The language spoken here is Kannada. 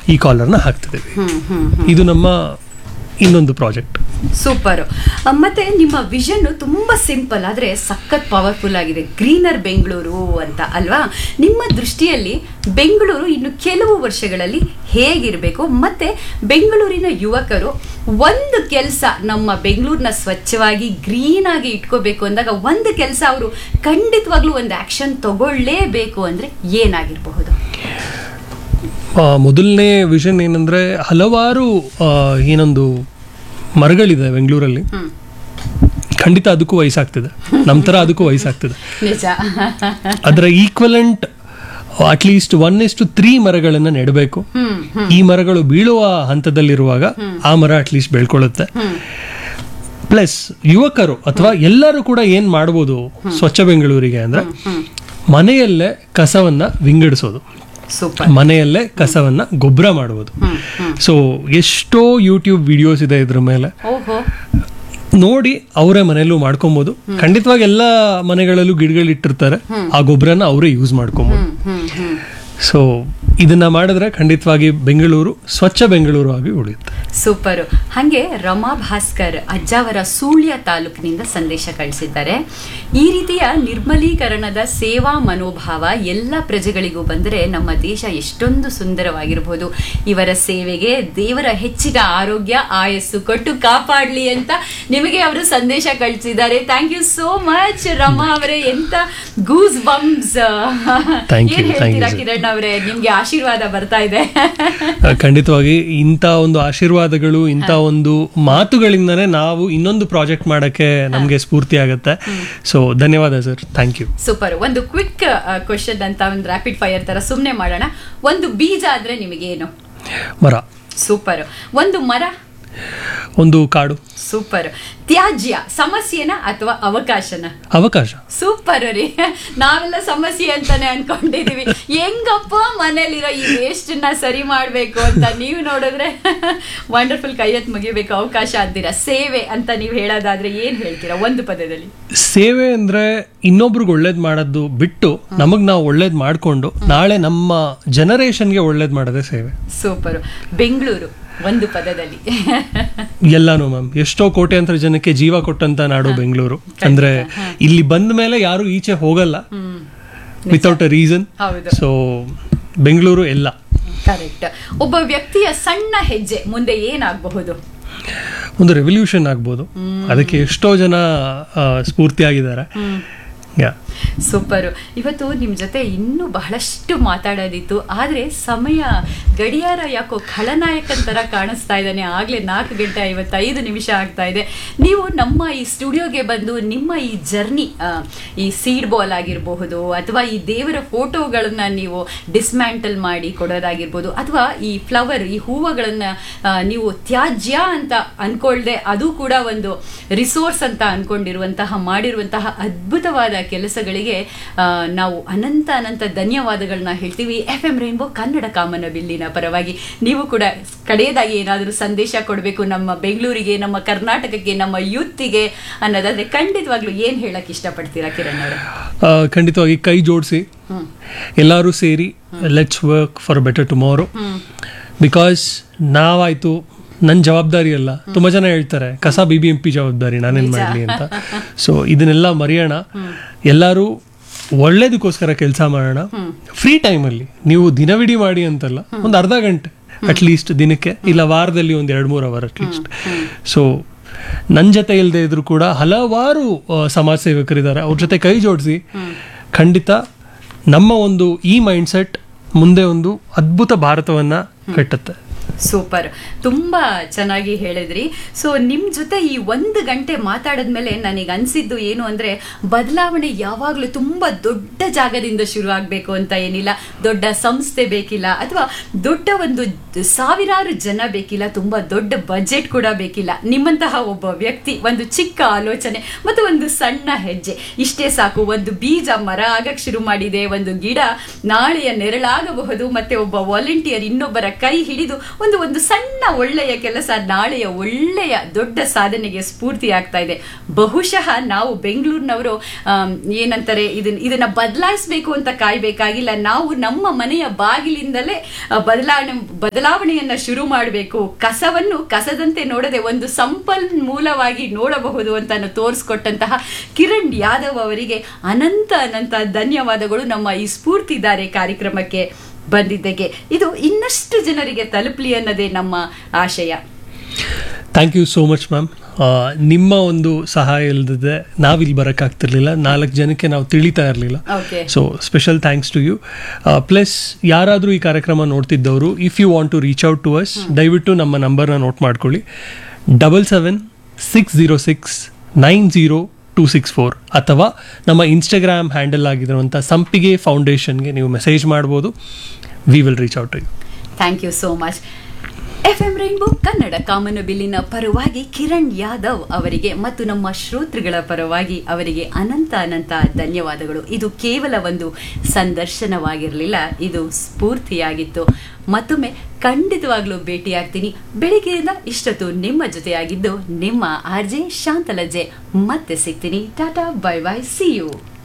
ಈ ಕಾಲರ್ನ ಹಾಕ್ತಿದ್ದೀವಿ ಹ್ಮ್ ಹ್ಮ್ ಇದು ನಮ್ಮ ಇನ್ನೊಂದು ಪ್ರಾಜೆಕ್ಟ್ ಸೂಪರ್ ಮತ್ತೆ ನಿಮ್ಮ ವಿಷನ್ ತುಂಬಾ ಸಿಂಪಲ್ ಆದ್ರೆ ಸಖತ್ ಪವರ್ಫುಲ್ ಆಗಿದೆ ಗ್ರೀನರ್ ಬೆಂಗಳೂರು ಅಂತ ಅಲ್ವಾ ನಿಮ್ಮ ದೃಷ್ಟಿಯಲ್ಲಿ ಬೆಂಗಳೂರು ಇನ್ನು ಕೆಲವು ವರ್ಷಗಳಲ್ಲಿ ಹೇಗಿರಬೇಕು ಮತ್ತೆ ಬೆಂಗಳೂರಿನ ಯುವಕರು ಒಂದು ಕೆಲಸ ನಮ್ಮ ಬೆಂಗಳೂರಿನ ಸ್ವಚ್ಛವಾಗಿ ಗ್ರೀನ್ ಆಗಿ ಇಟ್ಕೋಬೇಕು ಅಂದಾಗ ಒಂದು ಕೆಲಸ ಅವರು ಖಂಡಿತವಾಗ್ಲೂ ಒಂದು ಆಕ್ಷನ್ ತಗೊಳ್ಳೇಬೇಕು ಅಂದ್ರೆ ಏನಾಗಿರಬಹುದು ಮೊದಲನೇ ವಿಷನ್ ಏನಂದ್ರೆ ಹಲವಾರು ಆ, ಏನೊಂದು ಮರಗಳಿದೆ ಬೆಂಗಳೂರಲ್ಲಿ ಹ್ಮ್ ಖಂಡಿತ ಅದಕ್ಕೂ ವಯಸ್ಸಾಗ್ತಿದೆ ನಮ್ಮ ಥರ ಅದಕ್ಕೂ ವಯಸ್ಸಾಗ್ತಿದೆ ನಿಜ ಅದರ ಈಕ್ವಲೆಂಟ್ ಅಟ್ಲೀಸ್ಟ್ ಒನ್ ಇಷ್ಟು ತ್ರೀ ಮರಗಳನ್ನು ನೆಡಬೇಕು ಹ್ಮ್ ಹ್ಮ್ ಈ ಮರಗಳು ಬೀಳುವ ಹಂತದಲ್ಲಿರುವಾಗ ಆ ಮರ ಅಟ್ಲೀಸ್ಟ್ ಬೆಳ್ಕೊಳ್ಳುತ್ತೆ ಹ್ಮ್ ಪ್ಲಸ್ ಯುವಕರು ಅಥವಾ ಎಲ್ಲರೂ ಕೂಡ ಏನ್ ಮಾಡ್ಬೋದು ಸ್ವಚ್ಛ ಬೆಂಗಳೂರಿಗೆ ಅಂದ್ರೆ ಹ್ಮ್ ಮನೆಯಲ್ಲೇ ಕಸವನ್ನ ವಿಂಗಡಿಸೋದು ಸೂಪರ್ ಮನೆಯಲ್ಲೇ ಕಸವನ್ನ ಗೊಬ್ಬರ ಮಾಡುವುದು ಹ್ಮ್ ಹ್ಮ್ ಸೊ ಎಷ್ಟೋ ಯೂಟ್ಯೂಬ್ ವಿಡಿಯೋಸ್ ಇದೆ ಇದ್ರ ಮೇಲೆ ಓಹೋ ನೋಡಿ ಅವರೇ ಮನೆಯಲ್ಲೂ ಮಾಡ್ಕೊಬೋದು ಖಂಡಿತವಾಗಿ ಎಲ್ಲ ಮನೆಗಳಲ್ಲೂ ಗಿಡಗಳು ಇಟ್ಟಿರ್ತಾರೆ ಆ ಗೊಬ್ಬರನ ಅವರೇ ಯೂಸ್ ಮಾಡ್ಕೊಬೋದು ಹ್ಮ್ ಹ್ಮ್ ಹ್ಮ್ ಸೊ ಇದನ್ನ ಮಾಡಿದ್ರೆ ಖಂಡಿತವಾಗಿ ಬೆಂಗಳೂರು ಸ್ವಚ್ಛ ಬೆಂಗಳೂರು ಆಗಿ ಉಳಿಯುತ್ತೆ ಸೂಪರು ಹಾಗೆ ರಮಾ ಭಾಸ್ಕರ್ ಅಜ್ಜಾವರ ಸುಳ್ಯ ತಾಲೂಕಿನಿಂದ ಸಂದೇಶ ಕಳಿಸಿದ್ದಾರೆ ಈ ರೀತಿಯ ನಿರ್ಮಲೀಕರಣದ ಸೇವಾ ಮನೋಭಾವ ಎಲ್ಲ ಪ್ರಜೆಗಳಿಗೂ ಬಂದರೆ ನಮ್ಮ ದೇಶ ಎಷ್ಟೊಂದು ಸುಂದರವಾಗಿರಬಹುದು ಇವರ ಸೇವೆಗೆ ದೇವರ ಹೆಚ್ಚಿನ ಆರೋಗ್ಯ ಆಯಸ್ಸು ಕೊಟ್ಟು ಕಾಪಾಡ್ಲಿ ಅಂತ ನಿಮಗೆ ಅವರು ಸಂದೇಶ ಕಳಿಸಿದ್ದಾರೆ thank you so much Rama ಅವರೇ ಎಂತ ಗೂಸ್ ಬಂಬ್ಸ್ Thank you, ಏನ್ thank you, ಹೇಳ್ತೀರಾ sir. ಕಿರಣ್ ಅವರೇ ನಿಮ್ಗೆ ಆಶೀರ್ವಾದ ಬರ್ತಾ ಇದೆ ಆ, ಖಂಡಿತವಾಗಿ ಇಂಥ ಒಂದು ಆಶೀರ್ವಾದಗಳು ಇಂಥ ಒಂದು ಮಾತುಗಳಿಂದನೇ ನಾವು ಇನ್ನೊಂದು ಪ್ರಾಜೆಕ್ಟ್ ಮಾಡಕ್ಕೆ ನಮಗೆ ಸ್ಫೂರ್ತಿ ಆಗುತ್ತೆ ಸೊ ಧನ್ಯವಾದ ಸರ್ ಥ್ಯಾಂಕ್ ಯು ಸೂಪರ್ ಒಂದು ಕ್ವಿಕ್ ಕ್ವಶನ್ ಅಂತ ಒಂದು ರ್ಯಾಪಿಡ್ ಫೈರ್ ತರ ಸುಮ್ಮನೆ ಮಾಡೋಣ ಒಂದು ಬೀಜ ಆದ್ರೆ ನಿಮಗೇನು ಮರ ಸೂಪರ್ ಒಂದು ಮರ ಒಂದು ಕಾಡು ಸೂಪರ್ ತ್ಯಾಜ್ಯ ಸಮಸ್ಯೆನ ಅಥವಾ ಅವಕಾಶನ ಅವಕಾಶ ಸೂಪರ್ ರೀ ನಾವೆಲ್ಲ ಸಮಸ್ಯೆ ಅಂತಾನೆ ಅನ್ಕೊಂಡಿದೀವಿ ಹೆಂಗಪ್ಪ ಮನೇಲಿರೋ ಈ ವೇಸ್ಟ್ ನ ಸರಿ ಮಾಡ್ಬೇಕು ಅಂತ ನೀವು ನೋಡಿದ್ರೆ ವಂಡರ್ಫುಲ್ ಕೈಯತ್ ಮುಗಿಬೇಕು ಅವಕಾಶ ಅಂತೀರಾ ಸೇವೆ ಅಂತ ನೀವು ಹೇಳೋದಾದ್ರೆ ಏನ್ ಹೇಳ್ತೀರಾ ಒಂದು ಪದದಲ್ಲಿ ಸೇವೆ ಅಂದ್ರೆ ಇನ್ನೊಬ್ರಿಗೆ ಒಳ್ಳೇದ್ ಮಾಡೋದು ಬಿಟ್ಟು ನಮಗ್ ನಾವು ಒಳ್ಳೇದ್ ಮಾಡ್ಕೊಂಡು ನಾಳೆ ನಮ್ಮ ಜನರೇಷನ್ಗೆ ಒಳ್ಳೇದ್ ಮಾಡೋದೇ ಸೇವೆ ಸೂಪರ್ ಬೆಂಗಳೂರು ಒಂದು ಪದದಲ್ಲಿ ಎಲ್ಲಾನು ಮ್ಯಾಮ್ ಎಷ್ಟೋ ಕೋಟ್ಯಾಂತರ ಜನಕ್ಕೆ ಜೀವ ಕೊಟ್ಟಂತ ನಾಡು ಬೆಂಗಳೂರು ಅಂದ್ರೆ ಇಲ್ಲಿ ಬಂದ ಮೇಲೆ ಯಾರು ಈಚೆ ಹೋಗಲ್ಲ ಹ್ಮ್ ವಿತೌಟ್ ಅ ರೀಸನ್ ಹೌದು ಸೊ ಬೆಂಗಳೂರು ಎಲ್ಲ ಕರೆಕ್ಟ್ ಒಬ್ಬ ವ್ಯಕ್ತಿಯ ಸಣ್ಣ ಹೆಜ್ಜೆ ಮುಂದೆ ಏನಾಗಬಹುದು ಒಂದು ರೆವಲ್ಯೂಷನ್ ಆಗ್ಬೋದು ಅದಕ್ಕೆ ಎಷ್ಟೋ ಜನ ಆ, ಸ್ಫೂರ್ತಿಯಾಗಿದ್ದಾರೆ ಯಾ ಸೂಪರ್ ಇವತ್ತು ನಿಮ್ಮ ಜೊತೆ ಇನ್ನೂ ಬಹಳಷ್ಟು ಮಾತಾಡೋದಿತ್ತು ಆದರೆ ಸಮಯ ಗಡಿಯಾರ ಯಾಕೋ ಖಳನಾಯಕನ ಥರ ಕಾಣಿಸ್ತಾ ಇದ್ದಾನೆ ಆಗಲೇ ನಾಲ್ಕು ಗಂಟೆ ಐವತ್ತೈದು ನಿಮಿಷ ಆಗ್ತಾ ಇದೆ ನೀವು ನಮ್ಮ ಈ ಸ್ಟುಡಿಯೋಗೆ ಬಂದು ನಿಮ್ಮ ಈ ಜರ್ನಿ ಈ ಸೀಡ್ ಬಾಲ್ ಆಗಿರಬಹುದು ಅಥವಾ ಈ ದೇವರ ಫೋಟೋಗಳನ್ನ ನೀವು ಡಿಸ್ಮ್ಯಾಂಟಲ್ ಮಾಡಿ ಕೊಡೋದಾಗಿರ್ಬೋದು ಅಥವಾ ಈ ಫ್ಲವರ್ ಈ ಹೂವುಗಳನ್ನ ಆ, ನೀವು ತ್ಯಾಜ್ಯ ಅಂತ ಅನ್ಕೊಳ್ದೆ ಅದು ಕೂಡ ಒಂದು ರಿಸೋರ್ಸ್ ಅಂತ ಅನ್ಕೊಂಡಿರುವಂತಹ ಮಾಡಿರುವಂತಹ ಅದ್ಭುತವಾದ ಕೆಲಸಗಳಿಗೆ ಆ, ನಾವು ಅನಂತ ಅನಂತ ಧನ್ಯವಾದಗಳನ್ನ ಹೇಳ್ತೀವಿ ಎಫ್ ಎಂ ರೈನ್ಬೋ ಕನ್ನಡ ಕಾಮನ ಬಿಲ್ಲಿನ ಪರವಾಗಿ ನೀವು ಕೂಡ ಕಡೆಯದಾಗಿ ಏನಾದರೂ ಸಂದೇಶ ಕೊಡಬೇಕು ನಮ್ಮ ಬೆಂಗಳೂರಿಗೆ ನಮ್ಮ ಕರ್ನಾಟಕಕ್ಕೆ ನಮ್ಮ ಯೂತ್ಗೆ ಅನ್ನೋದಾದ್ರೆ ಖಂಡಿತವಾಗ್ಲೂ ಏನ್ ಹೇಳಕ್ ಇಷ್ಟಪಡ್ತೀರಾ ಕಿರಣ್ ಅವರೇ ಆ, ಖಂಡಿತವಾಗಿ ಕೈ ಜೋಡಿಸಿ ಹ್ಮ್ ಎಲ್ಲರೂ ಸೇರಿ let's work for better tomorrow because ನಾವಾಯ್ತು ನನ್ನ ಜವಾಬ್ದಾರಿ ಅಲ್ಲ ತುಂಬಾ ಜನ ಹೇಳ್ತಾರೆ ಕಸ ಬಿ ಬಿ ಎಂ ಪಿ ಜವಾಬ್ದಾರಿ ನಾನೇನ್ ಮಾಡಲಿ ಅಂತ ಸೊ ಇದನ್ನೆಲ್ಲ ಮರೆಯೋಣ ಎಲ್ಲರೂ ಒಳ್ಳೇದಕ್ಕೋಸ್ಕರ ಕೆಲಸ ಮಾಡೋಣ ಫ್ರೀ ಟೈಮಲ್ಲಿ ನೀವು ದಿನವಿಡೀ ಮಾಡಿ ಅಂತಲ್ಲ ಒಂದು ಅರ್ಧ ಗಂಟೆ ಅಟ್ಲೀಸ್ಟ್ ದಿನಕ್ಕೆ ಇಲ್ಲ ವಾರದಲ್ಲಿ ಒಂದು ಎರಡು ಮೂರು ಅವರ್ ಅಟ್ಲೀಸ್ಟ್ ಸೊ ನನ್ನ ಜೊತೆ ಇಲ್ಲದೆ ಇದ್ರು ಕೂಡ ಹಲವಾರು ಆ, ಸಮಾಜ ಸೇವಕರಿದ್ದಾರೆ ಅವ್ರ ಜೊತೆ ಕೈ ಜೋಡಿಸಿ ಖಂಡಿತ ನಮ್ಮ ಒಂದು ಈ ಮೈಂಡ್ಸೆಟ್ ಮುಂದೆ ಒಂದು ಅದ್ಭುತ ಭಾರತವನ್ನ ಕಟ್ಟುತ್ತೆ ಸೂಪರ್ ತುಂಬಾ ಚೆನ್ನಾಗಿ ಹೇಳಿದ್ರಿ ಸೊ ನಿಮ್ ಜೊತೆ ಈ ಒಂದು ಗಂಟೆ ಮಾತಾಡಿದ್ಮೇಲೆ ನನಗೆ ಅನ್ಸಿದ್ದು ಏನು ಅಂದ್ರೆ ಬದಲಾವಣೆ ಯಾವಾಗ್ಲೂ ತುಂಬಾ ದೊಡ್ಡ ಜಾಗದಿಂದ ಶುರು ಆಗ್ಬೇಕು ಅಂತ ಏನಿಲ್ಲ ದೊಡ್ಡ ಸಂಸ್ಥೆ ಬೇಕಿಲ್ಲ ಅಥವಾ ದೊಡ್ಡ ಒಂದು ಸಾವಿರಾರು ಜನ ಬೇಕಿಲ್ಲ ತುಂಬಾ ದೊಡ್ಡ ಬಜೆಟ್ ಕೂಡ ಬೇಕಿಲ್ಲ ನಿಮ್ಮಂತಹ ಒಬ್ಬ ವ್ಯಕ್ತಿ ಒಂದು ಚಿಕ್ಕ ಆಲೋಚನೆ ಮತ್ತು ಒಂದು ಸಣ್ಣ ಹೆಜ್ಜೆ ಇಷ್ಟೇ ಸಾಕು ಒಂದು ಬೀಜ ಮರ ಆಗಕ್ ಶುರು ಮಾಡಿದೆ ಒಂದು ಗಿಡ ನಾಳೆಯ ನೆರಳಾಗಬಹುದು ಮತ್ತೆ ಒಬ್ಬ ವಾಲಂಟಿಯರ್ ಇನ್ನೊಬ್ಬರ ಕೈ ಹಿಡಿದು ಒಂದು ಒಂದು ಸಣ್ಣ ಒಳ್ಳೆಯ ಕೆಲಸ ನಾಳೆಯ ಒಳ್ಳೆಯ ದೊಡ್ಡ ಸಾಧನೆಗೆ ಸ್ಫೂರ್ತಿ ಆಗ್ತಾ ಇದೆ ಬಹುಶಃ ನಾವು ಬೆಂಗಳೂರಿನವರು ಆಮ್, ಏನಂತಾರೆ ಇದನ್ನ ಇದನ್ನ ಬದಲಾಯಿಸಬೇಕು ಅಂತ ಕಾಯ್ಬೇಕಾಗಿಲ್ಲ ನಾವು ನಮ್ಮ ಮನೆಯ ಬಾಗಿಲಿಂದಲೇ ಆ, ಬದಲಾವಣೆ ಬದಲಾವಣೆಯನ್ನ ಶುರು ಮಾಡಬೇಕು ಕಸವನ್ನು ಕಸದಂತೆ ನೋಡದೆ ಒಂದು ಸಂಪನ್ಮೂಲವಾಗಿ ನೋಡಬಹುದು ಅಂತ ತೋರಿಸ್ಕೊಟ್ಟಂತಹ ಕಿರಣ್ ಯಾದವ್ ಅವರಿಗೆ ಅನಂತ ಅನಂತ ಧನ್ಯವಾದಗಳು ನಮ್ಮ ಈ ಸ್ಫೂರ್ತಿದಾರೆ ಕಾರ್ಯಕ್ರಮಕ್ಕೆ ಬಂದಿದ್ದಕ್ಕೆ ಇದು ಇನ್ನಷ್ಟು ಜನರಿಗೆ ತಲುಪಲಿ ಅನ್ನೋದೇ ನಮ್ಮ ಆಶಯ thank you so much ma'am ನಿಮ್ಮ ಒಂದು ಸಹಾಯ ಇಲ್ಲದಿದ್ದೆ ನಾವಿಲ್ಲಿ ಬರೋಕ್ಕಾಗ್ತಿರ್ಲಿಲ್ಲ ನಾಲ್ಕು ಜನಕ್ಕೆ ನಾವು ತಿಳಿತಾ ಇರಲಿಲ್ಲ okay so special thanks to you plus ಯಾರಾದರೂ ಈ ಕಾರ್ಯಕ್ರಮ ನೋಡ್ತಿದ್ದವರು if you want to reach out to us ದಯವಿಟ್ಟು ನಮ್ಮ ನಂಬರ್ನ ನೋಟ್ ಮಾಡ್ಕೊಳ್ಳಿ double seven six zero six nine zero two six four ಅಥವಾ ನಮ್ಮ ಇನ್ಸ್ಟಾಗ್ರಾಮ್ ಹ್ಯಾಂಡಲ್ ಆಗಿರುವಂಥ ಸಂಪಿಗೆ ಫೌಂಡೇಶನ್ಗೆ ನೀವು ಮೆಸೇಜ್ ಮಾಡ್ಬೋದು we will reach out to you thank you so much F M rainbow Kannada ಕಾಮನಬಿಲ್ಲಿನ ಪರವಾಗಿ ಕಿರಣ್ ಯಾದವ್ ಅವರಿಗೆ ಮತ್ತು ನಮ್ಮ ಶ್ರೋತೃಗಳ ಪರವಾಗಿ ಅವರಿಗೆ ಅನಂತ ಅನಂತ ಧನ್ಯವಾದಗಳು ಇದು ಕೇವಲ ಒಂದು ಸಂದರ್ಶನವಾಗಿರಲಿಲ್ಲ ಇದು ಸ್ಫೂರ್ತಿಯಾಗಿತ್ತು ಮತ್ತೊಮ್ಮೆ ಖಂಡಿತವಾಗ್ಲೂ ಭೇಟಿಯಾಗ್ತೀನಿ ಬೆಳಿಗ್ಗೆಯಿಂದ ಇಷ್ಟೊತ್ತು ನಿಮ್ಮ ಜೊತೆಯಾಗಿದ್ದು ನಿಮ್ಮ ಆರ್ ಜೆ ಶಾಂತಲಜ್ಜೆ ಮತ್ತೆ ಸಿಗ್ತೀನಿ tata bye bye see you